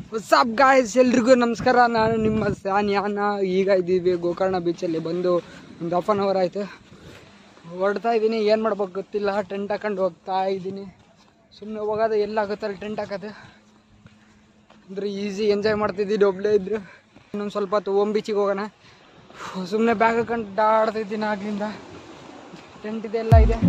Sab guys ಎಲ್ರಿಗೂ ನಮಸ್ಕಾರ ನಾನು ನಿಮ್ಮ ಸಾನ್ಯಾನ ಈಗ ಇದ್ದೀವಿ ಗೋಕರ್ಣ ಬೀಚಲ್ಲಿ ಬಂದು ಒಂದು ಹಾಫ್ ಆನ್ ಅವರ್ ಆಯಿತು ಹೊರಡ್ತಾ ಇದ್ದೀನಿ ಏನು ಮಾಡ್ಬೇಕು ಗೊತ್ತಿಲ್ಲ ಟೆಂಟ್ ಹಾಕೊಂಡು ಹೋಗ್ತಾ ಇದ್ದೀನಿ ಸುಮ್ಮನೆ ಹೋಗೋದು ಎಲ್ಲಾಗುತ್ತೆ ಅಲ್ಲಿ ಟೆಂಟ್ ಹಾಕೋದು ಅಂದರೆ ಈಸಿ ಎಂಜಾಯ್ ಮಾಡ್ತಿದ್ದೀನಿ ಒಬ್ಬಳೇ ಇದ್ರು ಇನ್ನೊಂದು ಸ್ವಲ್ಪ ಹೊತ್ತು ಓಮ್ ಬೀಚಿಗೆ ಹೋಗೋಣ ಸುಮ್ಮನೆ ಬ್ಯಾಗ್ ಹಾಕೊಂಡು ಡಾಡ್ತಿದ್ದೀನಿ ಆಗ್ಲಿಂದ ಟೆಂಟ್ ಇದೆ ಎಲ್ಲ ಇದೆ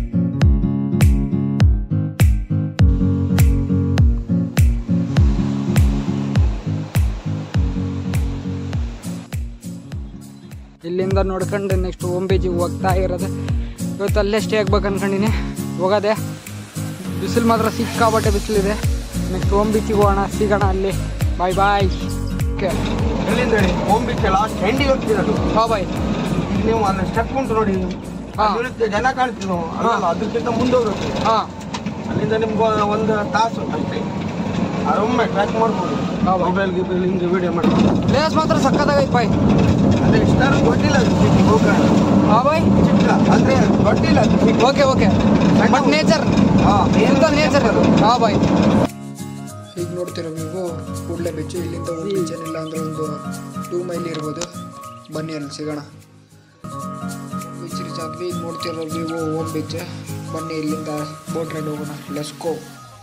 ಇಲ್ಲಿಂದ ನೋಡ್ಕೊಂಡು ನೆಕ್ಸ್ಟ್ ಓಮ್ ಬೀಚಿಗೆ ಹೋಗ್ತಾ ಇರೋದು ಇವತ್ತು ಅಲ್ಲೇ ಸ್ಟೇ ಆಗ್ಬೇಕು ಅನ್ಕೊಂಡಿನಿ ಹೋಗೋದೆ ಬಿಸಿಲು ಮಾತ್ರ ಸಿಕ್ಕಾಬಟ್ಟೆ ಬಿಸಿಲಿದೆ ನೆಕ್ಸ್ಟ್ ಓಮ್ ಬೀಚಿಗೆ ಹೋಗೋಣ ಸಿಗೋಣ ಅಲ್ಲಿ ಬಾಯ್ ಬಾಯ್ ಓಕೆ ಎಲ್ಲಿಂದ ಹೇಳಿ ಓಮ್ ಬೀಚ್ ಲಾಸ್ಟ್ ಎಂಡಿಗೆ ಹೋಗ್ತಿರೋದು ಹಾ ಬಾಯ್ ನೀವು ಅಲ್ಲಿ ಸ್ಟೆಪ್ ಉಂಟು ನೋಡಿ ಹಾ. ಅಲ್ಲಿರುತ್ತೆ ಜನ ಕಾಣ್ತಿದ್ವು ಅಲ್ಲಲ್ಲ ಅದಕ್ಕಿಂತ ಮುಂದೆ ಹೋಗ್ಬೇಕು ಹಾಂ ಅಲ್ಲಿಂದ ನಿಮ್ಗೆ ಒಂದು ತಾಸು ಅಷ್ಟೇ ಆರೊಮ್ಮೆ ಟ್ರ್ಯಾಕ್ ಮಾಡ್ಬೋದು ಹಾ, ಬಾ. ಮೊಬೈಲ್ ಗಿಬೈಲ್ ಹಿಂಗೆ ವಿಡಿಯೋ ಮಾಡ್ಬೋದು ಪ್ಲೇಸ್ ಮಾತ್ರ ಸಕ್ಕತ್ತಾಗೈತೆ ಬಾಯ್ ಅದೇ ಇಷ್ಟಾರು ಗೊತ್ತಿಲ್ಲ ಅದು city ಗೋಕರ್ಣ ಹಾಂ ಬಾಯ್ ಚಿಕ್ಕ ಅಂದ್ರೆ ಗೊತ್ತಿಲ್ಲ ಅದು city. Okay okay but nature ಹಾ, ಎಂತ ನೇಚರ್ ಇದು ಹಾಂ ಬಾಯ್ ಈಗ ನೋಡ್ತಿರೋ ನೀವು ಕೂಡಲೇ ಬೆಚ್ಚು ಇಲ್ಲಿಂದ ಒಂದು ಬೀಚ್ ಏನಿಲ್ಲ ಅಂದ್ರೆ ಒಂದು ಟೂ ಮೈಲ್ ಇರ್ಬೋದು ಬನ್ನಿ ಅಲ್ಲಿ ಸಿಗೋಣ ಬೀಚ್ ರೀಚ್ ಆದ್ವಿ ಈಗ ನೋಡ್ತಿರೋ ನೀವು ಓಮ್ ಬೀಚ್ ಬನ್ನಿ ಇಲ್ಲಿಂದ ಬೋಟ್ ರೈಡ್ ಹೋಗೋಣ ಲೆಸ್ಕೋ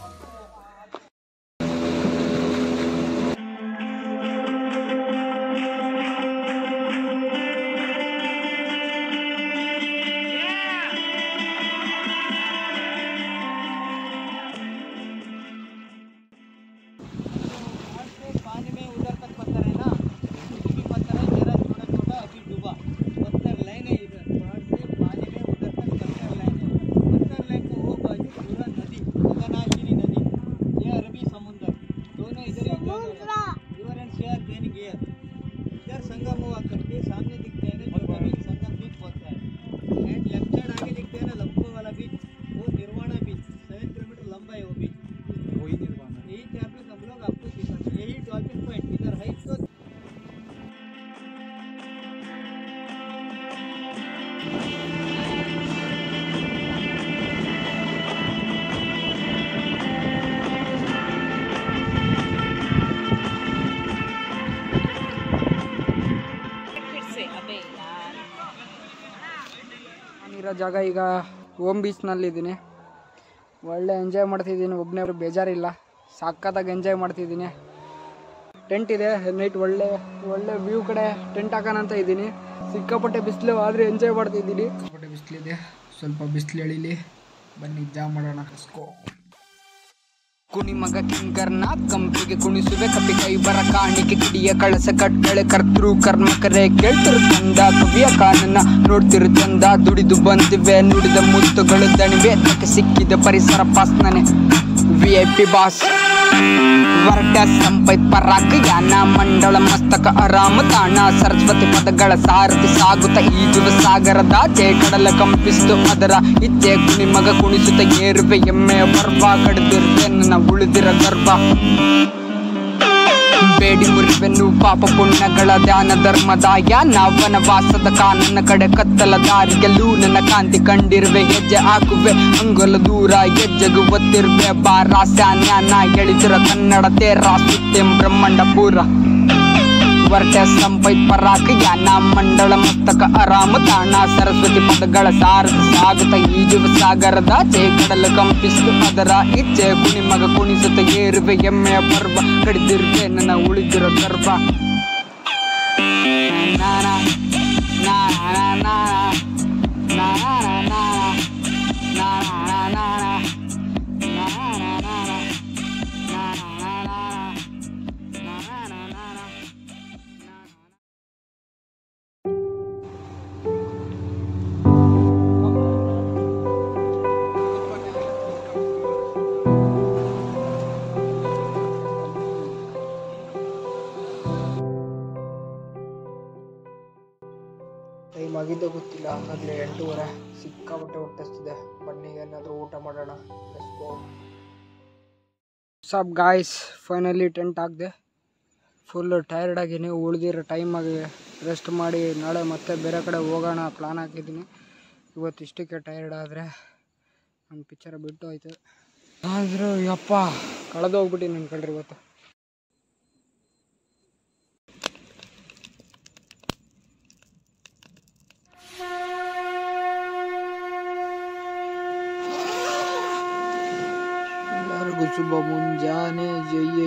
पानी में उधर तक पत्थर है ना ये भी पत्थर है मेरा छोटा छोटा अभी डूबा पत्थर लाइन है इधर पहाड़ से पानी में उधर तक पत्थर लाइन है पत्थर लाइन का वो बाजू पूरा नदी गगनाशिनी नदी ये अरबी समुद्र दोनों इधर ही रिवर एंड शेयर देन गियर इधर संगम हुआ करके सामने दिखते हैं ना छोटा बीच संगम बीच पड़ता है एंड लेफ्ट साइड आगे दिखते हैं ना लंबो वाला बीच वो निर्वाणा बीच सेवन किलोमीटर लंबा है वो बीच वही निर्वाणा यही यहाँ पे हम लोग आपको दिखाते यही डॉल्फिन पॉइंट इधर है तो ನಾನಿರೋ ಜಾಗ ಈಗ ಓಮ್ ಬೀಚ್ನಲ್ಲಿದ್ದೀನಿ ಒಳ್ಳೆ ಎಂಜಾಯ್ ಮಾಡ್ತಿದ್ದೀನಿ ಒಬ್ಬನೇ ಬೇಜಾರಿಲ್ಲ ಸಖತ್ತಾಗಿ ಎಂಜಾಯ್ ಮಾಡ್ತಿದ್ದೀನಿ ಟೆಂಟ್ ಇದೆ ನೈಟ್ ಒಳ್ಳೆ ಒಳ್ಳೆ ವ್ಯೂ ಕಡೆ ಟೆಂಟ್ ಹಾಕೋಣ ಅಂತ ಇದ್ದೀನಿ ಸಿಕ್ಕಾಪಟ್ಟೆ ಬಿಸಿಲು ಆದರೆ ಎಂಜಾಯ್ ಮಾಡ್ತಿದ್ದೀನಿ ಸಿಕ್ಕಾಪಟ್ಟೆ ಬಿಸಿಲಿದೆ ಸ್ವಲ್ಪ ಬಿಸಿಲು ಎಳಿಲಿ ಬನ್ನಿ ಜಾಮ್ ಮಾಡೋಣ ಕಸ್ಕೋ ಕುಣಿ ಮಗ ಕಿಂಕರ್ನಾಥ್ ಕಂಪಿಗೆ ಕುಣಿಸುವೆ ಕಪಿ ಕೈ ಬರ ಕಾಣಿಕೆ ಕಿಡಿಯ ಕಳಸ ಕಟ್ಟಳೆ ಕರ್ತೃ ಕರ್ಮಕರೆ ಕೇಳ್ತಿರು ಚಂದ ಕವಿಯ ಕಾನನ ನೋಡ್ತಿರು ಚಂದ ದುಡಿದು ಬಂದಿವೆ ನುಡಿದ ಮುತ್ತುಗಳು ದಣಿವೆ ತಕ್ಕೆ ಸಿಕ್ಕಿದ ಪರಿಸರ ಪಾಸ್ನನೆ ವಿ ಐ ಪಿ ಬಾಸ್ ವರ್ಡ ಸಂಪೈ ಪರಾಕ್ ಯಾನ ಮಂಡಳ ಮಸ್ತಕ ಆರಾಮ ತಾಣ ಸರಸ್ವತಿ ಪದಗಳ ಸಾರಥಿ ಸಾಗುತ್ತ ಈಜುವ ಸಾಗರದಾಚೆ ಕಡಲ ಕಂಪಿಸಿತು ಅದರ ಇಚ್ಛೆ ಕುಣಿ ಮಗ ಕುಣಿಸುತ್ತ ಏರುವೆ ಎಮ್ಮೆ ಪರ್ವ ಕಡಿದಿರುವೆ ನನ್ನ ಉಳಿದಿರ ಗರ್ಭ ಬೇಡಿ ಮುರಿವೆನ್ನು ಪಾಪ ಪುಣ್ಯಗಳ ಧ್ಯಾನ ಧರ್ಮದಾಯ ನಾವನ ವಾಸದ ಕಾನನ ಕಡೆ ಕತ್ತಲ ದಾರಿಗೆಲ್ಲೂ ನನ್ನ ಕಾಂತಿ ಕಂಡಿರುವೆ ಹೆಜ್ಜೆ ಹಾಕುವೆ ಅಂಗುಲ ದೂರ ಹೆಜ್ಜೆಗು ಒತ್ತಿರುವೆ ಬಾರ ಸ್ಯಾನ್ಯಾನ ಎಳಿದಿರ ಕನ್ನಡ ತೇರ ಸುತ್ತೆಂ ಬ್ರಹ್ಮಾಂಡ ಪೂರ ವರ್ಟ ಸಂಪೈ ಪರಾಕ ಯಾನ ಮಂಡಳ ಮಸ್ತಕ ಆರಾಮ ತಾಣ ಸರಸ್ವತಿ ಪದಗಳ ಸಾರದ ಸಾಗುತ್ತ ಈಜುವ ಸಾಗರದ ಚೇ ಕಡಲು ಕಂಪಿಸಿತು ಅದರ ಇಚ್ಛೆ ಕುಣಿ ಮಗ ಕುಣಿಸುತ್ತ ಏರುವೆ ಎಮ್ಮೆಯ ಪರ್ವ ಕಡಿದಿರುವೆ ನನ್ನ ಉಳಿದಿರೋ ಗರ್ಭ ನಾನ ನಾನ ನಾನ ನಾನ ನಾನ ನಾನ ಟೈಮ್ ಆಗಿದ್ದೇ ಗೊತ್ತಿಲ್ಲ ಆಗಲೇ ಎಂಟೂವರೆ ಸಿಕ್ಕಾಪಟ್ಟೆ ಹೊಟ್ಟೆಸ್ತಿದೆ ಬನ್ನಿ ಏನಾದರೂ ಊಟ ಮಾಡೋಣ ಸಬ್ ಗಾಯ್ಸ್ ಫೈನಲಿ ಟೆಂಟ್ ಹಾಕಿದೆ ಫುಲ್ ಟೈರ್ಡ್ ಆಗಿನಿ ಉಳಿದಿರೋ ಟೈಮಾಗಿ ರೆಸ್ಟ್ ಮಾಡಿ ನಾಳೆ ಮತ್ತೆ ಬೇರೆ ಕಡೆ ಹೋಗೋಣ ಪ್ಲಾನ್ ಹಾಕಿದ್ದೀನಿ ಇವತ್ತು ಇಷ್ಟಕ್ಕೆ ಟೈರ್ಡ್ ಆದರೆ ನನ್ನ ಪಿಕ್ಚರ್ ಬಿಟ್ಟು ಹೋಯ್ತು ಆದರೂ ಯಪ್ಪ ಕಳೆದೋಗ್ಬಿಟ್ಟು ನನ್ನ ಕಳ್ರಿ ಇವತ್ತು ಶುಭ ಮುಂಜಾನೆ ಜೈ